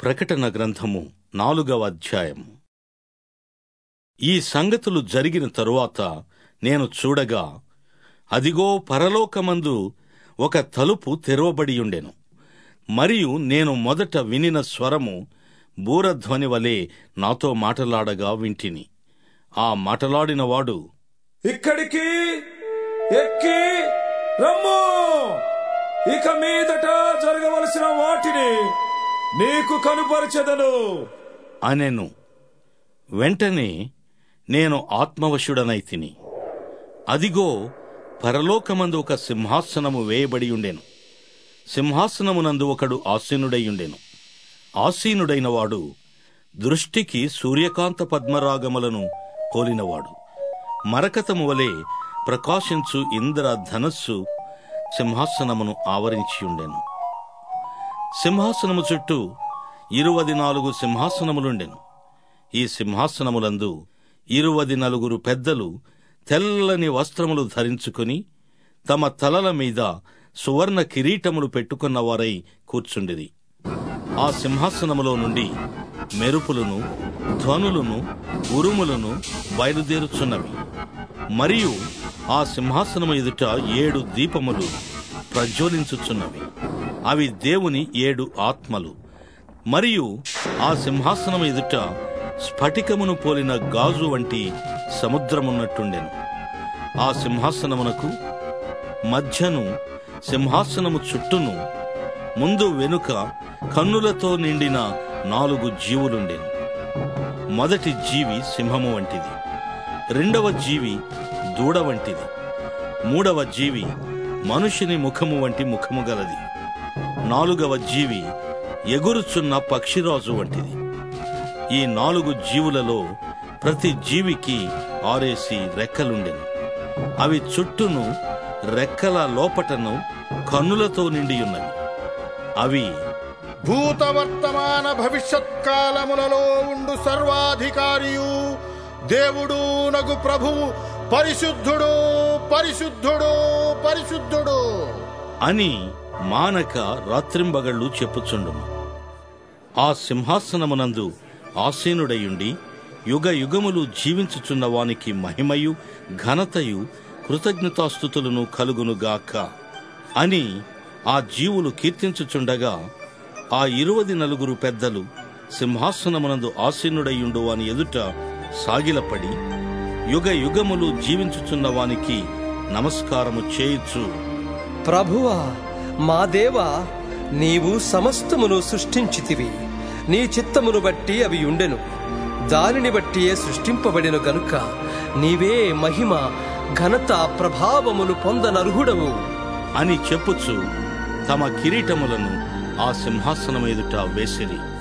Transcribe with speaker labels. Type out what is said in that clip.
Speaker 1: ప్రకటన గ్రంథము నాలుగవ అధ్యాయం ఈ సంగతులు జరిగిన తరువాత నేను చూడగా అదిగో పరలోకమందు ఒక తలుపు తెరవబడియుండెను మరియు నేను మొదట వినిన స్వరము బూరధ్వని వలె నాతో మాటలాడగా వింటిని ఆ మాటలాడినవాడు
Speaker 2: ఇక్కడికి ఎక్కి రమ్ము ఇక మీదట జరగవలసిన వాటిని నీకు కనుపరచెదను
Speaker 1: అనెను వెంటనే నేను ఆత్మవశుడనైతిని అదిగో పరలోకమందు ఒక సింహాసనము వేయబడి ఉండెను సింహాసనమునందు ఒకడు ఆసీనుడైయుండెను ఆసీనుడైన వాడు దృష్టికి సూర్యకాంత పద్మరాగములను పోలినవాడు మరకతము వలె ప్రకాశించు ఇంద్ర ధనస్సు సింహాసనమును ఆవరించియుండెను సింహాసనము చుట్టూ ఇరువది నాలుగు సింహాసనములుండెను ఈ సింహాసనములందు ఇరువది నలుగురు పెద్దలు తెల్లని వస్త్రములు ధరించుకుని తమ తలల మీద సువర్ణ కిరీటములు పెట్టుకున్న వారై కూర్చుండిరి ఆ సింహాసనములో నుండి మెరుపులను ధ్వనులను ఉరుములను బయలుదేరుచున్నవి మరియు ఆ సింహాసనము ఎదుట ఏడు దీపములు ప్రజ్వలించుచున్నవి అవి దేవుని ఏడు ఆత్మలు మరియు ఆ సింహాసనం ఎదుట స్ఫటికమును పోలిన గాజు వంటి సముద్రమున్నట్టుండెను ఆ సింహాసనమునకు మధ్యను సింహాసనము చుట్టూను ముందు వెనుక కన్నులతో నిండిన నాలుగు జీవులుండెను మొదటి జీవి సింహము వంటిది రెండవ జీవి దూడ వంటిది మూడవ జీవి మనుషుని ముఖము వంటి ముఖము గలది నాలుగవ జీవి ఎగురుచున్న పక్షిరాజు వంటిది ఈ నాలుగు జీవులలో ప్రతి జీవికి ఆరేసి రెక్కలుండెను అవి చుట్టూను రెక్కల లోపటను కన్నులతో నిండియున్నవి అవి
Speaker 3: భూత వర్తమాన భవిష్యత్ కాలములలో ఉండు సర్వాధికారియు దేవుడు నగు ప్రభువు పరిశుద్ధుడు పరిశుద్ధుడు పరిశుద్ధుడు
Speaker 1: అని మానక రాత్రింబగళ్ళు చెప్పుచుండును ఆ సింహాసనమునందు ఆసీనుడయుండి యుగ యుగములు జీవించుచున్న వానికి మహిమయు ఘనతయు కృతజ్ఞతాస్థుతులను కలుగునుగాక అని ఆ జీవులు కీర్తించుచుండగా ఆ ఇరువది నలుగురు పెద్దలు సింహాసనమునందు ఆసీనుడయుండు వాని ఎదుట సాగిలపడి యుగ యుగములు జీవించుచున్న వానికి నమస్కారము చేయుచు
Speaker 4: ప్రభువా మా దేవా నీవు సమస్తమును సృష్టించితివి నీ చిత్తమును బట్టి అవి ఉండెను దానిని బట్టియే సృష్టింపబడిన గనుక నీవే మహిమ ఘనత ప్రభావములు పొందనర్హుడవు
Speaker 1: అని చెప్పుచు తమ కిరీటములను ఆ సింహాసనం ఎదుట వేసిరి